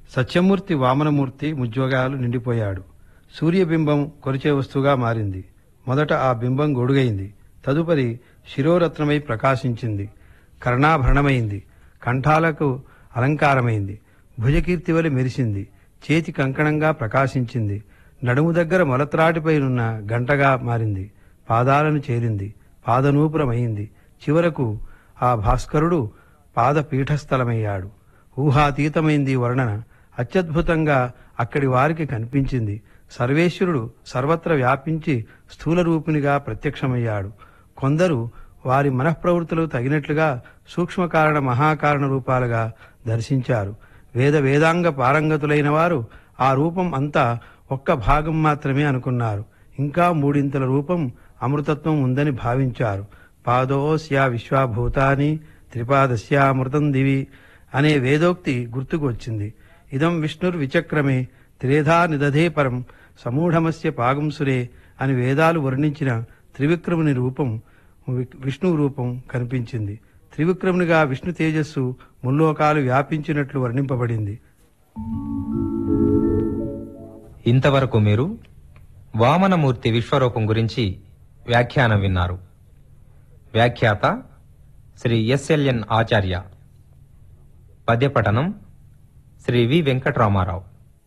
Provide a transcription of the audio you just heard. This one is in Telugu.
సత్యమూర్తి వామనమూర్తి ముజ్జోగాలు నిండిపోయాడు సూర్యబింబం కొరిచే వస్తువుగా మారింది మొదట ఆ బింబం గొడుగైంది తదుపరి శిరోరత్నమై ప్రకాశించింది కర్ణాభరణమైంది కంఠాలకు అలంకారమైంది భుజకీర్తి వలె మెరిసింది చేతి కంకణంగా ప్రకాశించింది నడుము దగ్గర మొలత్రాటిపైనున్న గంటగా మారింది పాదాలను చేరింది పాదనూపురమైంది చివరకు ఆ భాస్కరుడు పాదపీఠస్థలమయ్యాడు ఊహాతీతమైంది వర్ణన అత్యద్భుతంగా అక్కడి వారికి కనిపించింది సర్వేశ్వరుడు సర్వత్ర వ్యాపించి స్థూల రూపినిగా ప్రత్యక్షమయ్యాడు కొందరు వారి మనఃప్రవృత్తులు తగినట్లుగా సూక్ష్మకారణ మహాకారణ రూపాలుగా దర్శించారు వేద వేదాంగ పారంగతులైన వారు ఆ రూపం అంతా ఒక్క భాగం మాత్రమే అనుకున్నారు ఇంకా మూడింతల రూపం అమృతత్వం ఉందని భావించారు పాదోస్యా విశ్వాభూతాని త్రిపాదస్యామృతం దివి అనే వేదోక్తి గుర్తుకు వచ్చింది ఇదం విష్ణుర్ విచక్రమే త్రేధా నిదధే పరం సమూఢమస్య పాగంసురే అని వేదాలు వర్ణించిన త్రివిక్రముని రూపం వి- విష్ణు రూపం కనిపించింది త్రివిక్రమునిగా విష్ణు తేజస్సు ముల్లోకాలు వ్యాపించినట్లు వర్ణింపబడింది ఇంతవరకు మీరు వామనమూర్తి విశ్వరూపం గురించి వ్యాఖ్యానం విన్నారు వ్యాఖ్యాత శ్రీ ఎస్ఎల్ఎన్ ఆచార్య పద్యపఠనం శ్రీ వి వెంకట్రామారావు